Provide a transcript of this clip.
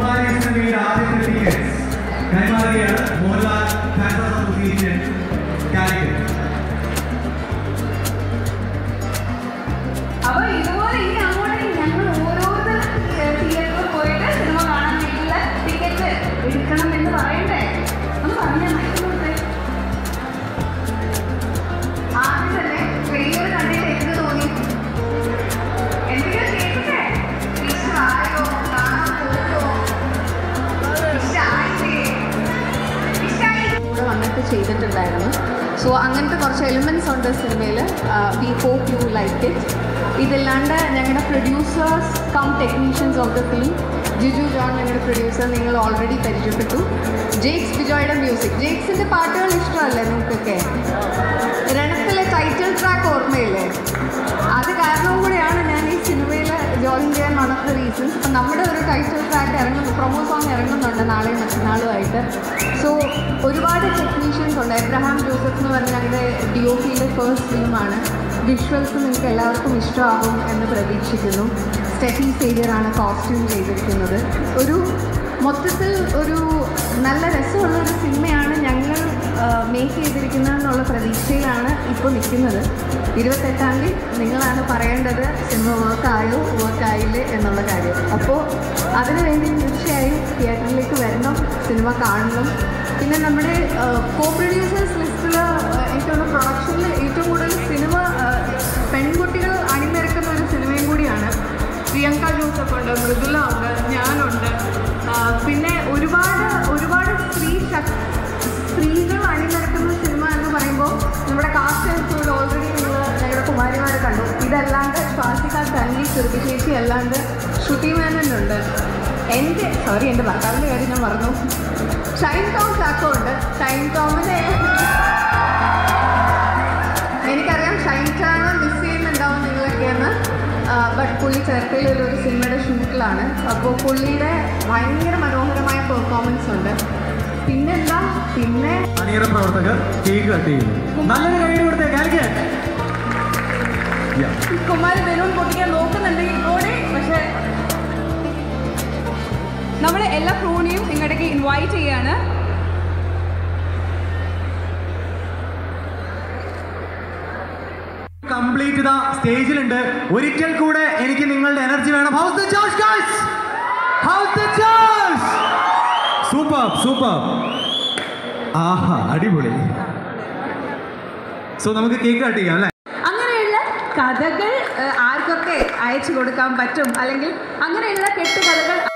മോഹൻലാൽ സിനിമയുടെ ആദ്യത്തെ ടിക്കറ്റ് കൈമാറുകയാണ് മോഹൻലാൽ ഫാൻസ് അസോസിയേഷൻ കാലിക്കറ്റ് അപ്പൊ ഇതുപോലെ ഇനി അങ്ങോട്ടേക്ക് ഞങ്ങൾ ഓരോരുത്തർ തിയേറ്ററിൽ പോയിട്ട് സിനിമ കാണാൻ വേണ്ടിയുള്ള ടിക്കറ്റ് എടുക്കണം എന്ന് പറയണ്ടേ ഒന്ന് പറഞ്ഞേ മൈക്കിലോട്ട് ആദ്യം തന്നെ ട്രെയിലർ കണ്ടിട്ട് എന്ത് തോന്നി എന്തെങ്കിലും കേൾക്കട്ടെ ഇഷ്ടമായോ കാണാൻ പോകുമോ ഇഷ്ടമായില്ലേ ഇഷ്ടമായി കൂടെ വന്നിട്ട് ചെയ്തിട്ടുണ്ടായിരുന്നു സോ അങ്ങനത്തെ കുറച്ച് എലിമെൻറ്റ്സ് ഉണ്ട് സിനിമയിൽ we hope you like it ഇതല്ലാണ്ട് ഞങ്ങളുടെ producers cum technicians of the film Jiju John ഞങ്ങളുടെ പ്രൊഡ്യൂസർ നിങ്ങൾ ഓൾറെഡി പരിചയപ്പെട്ടു ജേക്സ് ബിജോയുടെ മ്യൂസിക് ജേക്സിൻ്റെ പാട്ടുകൾ ഇഷ്ടമല്ലേ നിങ്ങൾക്കൊക്കെ രണത്തിലെ ടൈറ്റിൽ ട്രാക്ക് ഓർമ്മയില്ലേ അത് കാരണവും കൂടെയാണ് ഞാൻ ഈ സിനിമയിൽ ജോയിൻ ചെയ്യാൻ വൺ ഓഫ് ദ റീസൺസ് അപ്പം നമ്മുടെ ഒരു ടൈറ്റിൽ ട്രാക്ക് ഇറങ്ങുന്നു പ്രൊമോ സോങ് ഇറങ്ങുന്നുണ്ട് നാളെയും മറ്റന്നാളുമായിട്ട് സോ ഒരുപാട് ടെക്നീഷ്യൻസ് ഉണ്ട് എബ്രഹാം ജോസഫ് എന്ന് പറഞ്ഞ ഞങ്ങളുടെ ഡി ഒ പിയിലെ ഫേസ്റ്റ് ഫിലിമാണ് വിഷ്വൽസ് നിങ്ങൾക്ക് എല്ലാവർക്കും ഇഷ്ടമാകും എന്ന് പ്രതീക്ഷിക്കുന്നു സ്റ്റെഫി സേവിയറാണ് കോസ്റ്റ്യൂം ചെയ്തിരിക്കുന്നത് ഒരു മൊത്തത്തിൽ ഒരു നല്ല രസമുള്ള ഒരു സിനിമയാണ് ഞങ്ങൾ മേക്ക് ചെയ്തിരിക്കുന്നതെന്നുള്ള പ്രതീക്ഷയിലാണ് ഇപ്പോൾ നിൽക്കുന്നത് ഇരുപത്തെട്ടാം തീയതി നിങ്ങളാണ് പറയേണ്ടത് സിനിമ വർക്കായോ വർക്കായില്ലേ എന്നുള്ള കാര്യം അപ്പോൾ അതിനുവേണ്ടി തീർച്ചയായും തിയേറ്ററിലേക്ക് വരണം സിനിമ കാണണം പിന്നെ നമ്മുടെ കോ പ്രൊഡ്യൂസേഴ്സ് ലിസ്റ്റിൽ എനിക്ക് തോന്നുന്നു പ്രൊഡക്ഷനിൽ ഏറ്റവും കൂടുതൽ സിനിമ ആ, പെൺകുട്ടികൾ അണിനിരക്കുന്ന ഒരു സിനിമയും കൂടിയാണ് പ്രിയങ്ക ജോസഫ് ഉണ്ട് മൃദുല ഉണ്ട് ഞാനുണ്ട് ആ, പിന്നെ ഒരുപാട് ഒരുപാട് സ്ത്രീ ശക് സ്ത്രീകൾ അണിനിരക്കുന്ന സിനിമ എന്ന് പറയുമ്പോൾ നമ്മുടെ കാസ്റ്റ് ആൻഡ് ഓൾറെഡി നിങ്ങൾ ഞങ്ങളുടെ കുമാരിമാരെ കണ്ടു ഇതല്ലാണ്ട് ശ്വാസിക തന്നി ചെറുപ്പി ചേച്ചി അല്ലാണ്ട് ശ്രുതി മേനനുണ്ട് എൻ്റെ സോറി എൻ്റെ ഭർത്താവിൻ്റെ കാര്യം ഞാൻ പറഞ്ഞു ഷൈൻ ടോം ചാക്കോ ഉണ്ട് ഷൈൻ ടോമിനെ എനിക്കറിയാം ഷൈൻ ചാനെ മിസ് ചെയ്യുന്നുണ്ടാവും നിങ്ങളൊക്കെയെന്ന് ബട്ട് പുള്ളി ചേർത്തയിൽ ഒരു സിനിമയുടെ ഷൂട്ടിലാണ് അപ്പോൾ പുള്ളിയുടെ ഭയങ്കര മനോഹരമായ പെർഫോമൻസ് ഉണ്ട് പിന്നെന്താ പിന്നെ അണിയറ പ്രവർത്തകർ കേക്ക് കട്ട് ചെയ്യുന്നു നല്ലൊരു കൈ കൊടുത്തേ കാലിക്കറ്റ് Yeah. കുമാരി ബലൂൺ പൊട്ടിക്കാൻ നോക്കുന്നുണ്ടെങ്കിൽ കൂടെ പക്ഷേ നമ്മൾ എല്ലാ ക്രൂണിയും നിങ്ങളുടെക്ക് ഇൻവൈറ്റ് ചെയ്യാണ് കംപ്ലീറ്റ് ഇതാ സ്റ്റേജിലുണ്ട് ഒരിക്കൽ കൂടെ എനിക്ക് നിങ്ങളുടെ എനർജി വേണം how's the josh guys how's the josh super super ആഹാ അടിപൊളി സോ നമുക്ക് കേക്ക് കട്ട് ചെയ്യാം അല്ലേ അങ്ങനെയുള്ള കഥകൾ ഏഹ്, ആർക്കൊക്കെ അയച്ചു കൊടുക്കാൻ പറ്റും അല്ലെങ്കിൽ അങ്ങനെയുള്ള കെട്ടുകഥകൾ